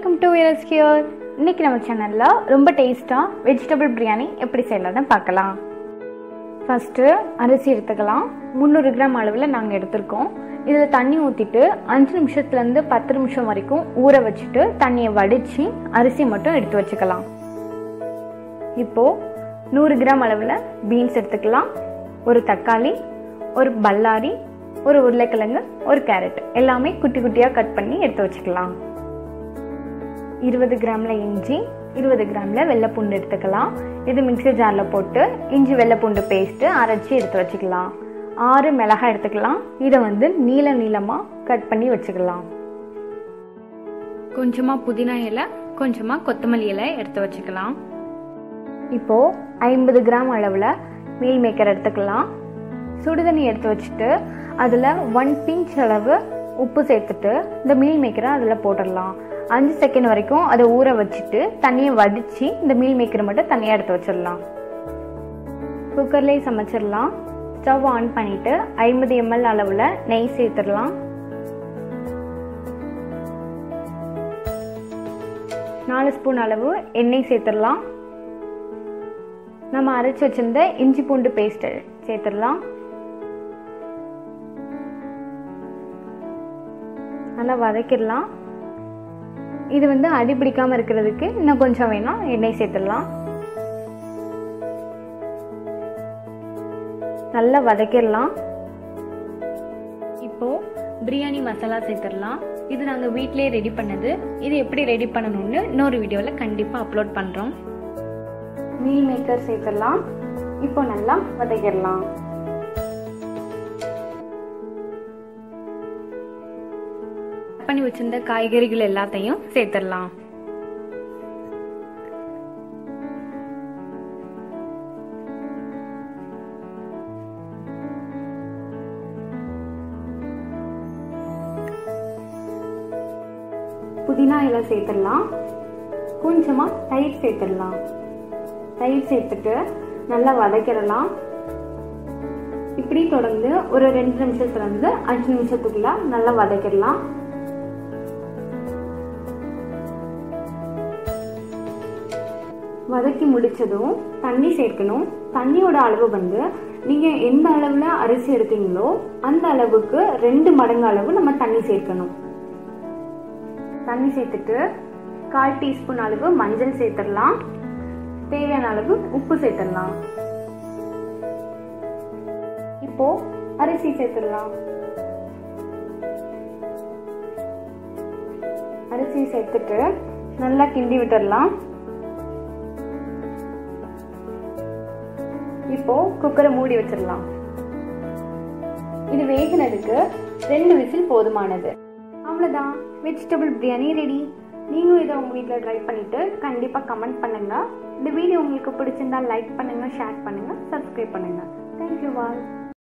welcome to wears cure இன்னைக்கு நம்ம சேனலில் ரொம்ப டேஸ்ட்டாக வெஜிடபிள் பிரியாணி எப்படி செய்யலாம்னு பார்க்கலாம் ஃபஸ்ட்டு அரிசி எடுத்துக்கலாம் முந்நூறு கிராம் அளவில் நாங்கள் எடுத்திருக்கோம் இதில் தண்ணி ஊற்றிட்டு அஞ்சு நிமிஷத்துலேருந்து பத்து நிமிஷம் வரைக்கும் ஊற வச்சுட்டு தண்ணியை வடித்து அரிசி மட்டும் எடுத்து வச்சுக்கலாம் இப்போது நூறு கிராம் அளவில் பீன்ஸ் எடுத்துக்கலாம் ஒரு தக்காளி ஒரு பல்லாரி ஒரு உருளைக்கிழங்கு ஒரு கேரட் எல்லாமே குட்டி குட்டியாக கட் பண்ணி எடுத்து வச்சுக்கலாம் இருபது கிராமில் இஞ்சி இருபது கிராமில் வெள்ளைப்பூண்டு எடுத்துக்கலாம் இது மிக்ஸி ஜாரில் போட்டு இஞ்சி வெள்ளைப்பூண்டு பேஸ்ட்டு அரைச்சி எடுத்து வச்சுக்கலாம் ஆறு மிளகாய் எடுத்துக்கலாம் இதை வந்து நீள நீளமாக கட் பண்ணி வச்சுக்கலாம் கொஞ்சமாக புதினா இலை கொஞ்சமாக கொத்தமல்லி இலை எடுத்து வச்சுக்கலாம் இப்போது ஐம்பது கிராம் அளவில் மீல் மேக்கர் எடுத்துக்கலாம் சுடுதண்ணி எடுத்து வச்சுட்டு அதில் ஒன் பிஞ்ச் அளவு உப்பு சேர்த்துட்டு இந்த மீல் மேக்கரை அதில் போட்டுடலாம் அஞ்சு செகண்ட் வரைக்கும் அதை ஊற வச்சுட்டு தண்ணியை வடித்து இந்த மீல் மேக்கரை மட்டும் தனியாக எடுத்து வச்சிடலாம் குக்கர்லேயே சமைச்சிடலாம் ஸ்டவ் ஆன் பண்ணிவிட்டு ஐம்பது எம்எல் அளவில் நெய் சேர்த்துடலாம் நாலு ஸ்பூன் அளவு எண்ணெய் சேர்த்துடலாம் நம்ம அரைச்சி வச்சிருந்த இஞ்சி பூண்டு பேஸ்ட் சேர்த்துடலாம் நல்லா வதக்கிடலாம் இது வந்து அடி பிடிக்காம இருக்கிறதுக்கு இன்னும் கொஞ்சம் வேணும் எண்ணெய் சேர்த்துடலாம் நல்லா வதக்கிடலாம் இப்போ பிரியாணி மசாலா சேர்த்துடலாம் இது நாங்கள் வீட்டிலே ரெடி பண்ணது இது எப்படி ரெடி பண்ணணும்னு இன்னொரு வீடியோவில் கண்டிப்பாக அப்லோட் பண்ணுறோம் மீல் மேக்கர் சேர்த்துடலாம் இப்போ நல்லா வதக்கிடலாம் பண்ணி வச்சிருந்த காய்கறிகள் எல்லாத்தையும் சேர்த்துடலாம் புதினா இலை சேர்த்துடலாம் கொஞ்சமாக தயிர் சேர்த்துடலாம் தயிர் சேர்த்துட்டு நல்லா வதக்கிடலாம் இப்படி தொடர்ந்து ஒரு ரெண்டு நிமிஷத்துலேருந்து அஞ்சு நிமிஷத்துக்குள்ள நல்லா வதக்கிடலாம் வதக்கி முடிச்சதும் தண்ணி சேர்க்கணும் தண்ணியோட அளவு வந்து நீங்கள் எந்த அளவில் அரிசி எடுத்தீங்களோ அந்த அளவுக்கு ரெண்டு மடங்கு அளவு நம்ம தண்ணி சேர்க்கணும் தண்ணி சேர்த்துட்டு கால் டீஸ்பூன் அளவு மஞ்சள் சேர்த்துடலாம் தேவையான அளவு உப்பு சேர்த்துடலாம் இப்போ அரிசி சேர்த்துடலாம் அரிசி சேர்த்துட்டு நல்லா கிண்டி விட்டுடலாம் இப்போ குக்கரை மூடி வச்சிடலாம் இது வேகினதுக்கு ரெண்டு விசில் போதுமானது அவ்வளோதான் வெஜிடபிள் பிரியாணி ரெடி நீங்களும் இதை உங்கள் வீட்டில் ட்ரை பண்ணிவிட்டு கண்டிப்பாக கமெண்ட் பண்ணுங்கள் இந்த வீடியோ உங்களுக்கு பிடிச்சிருந்தா லைக் பண்ணுங்கள் ஷேர் பண்ணுங்கள் சப்ஸ்கிரைப் பண்ணுங்கள் தேங்க்யூ வால்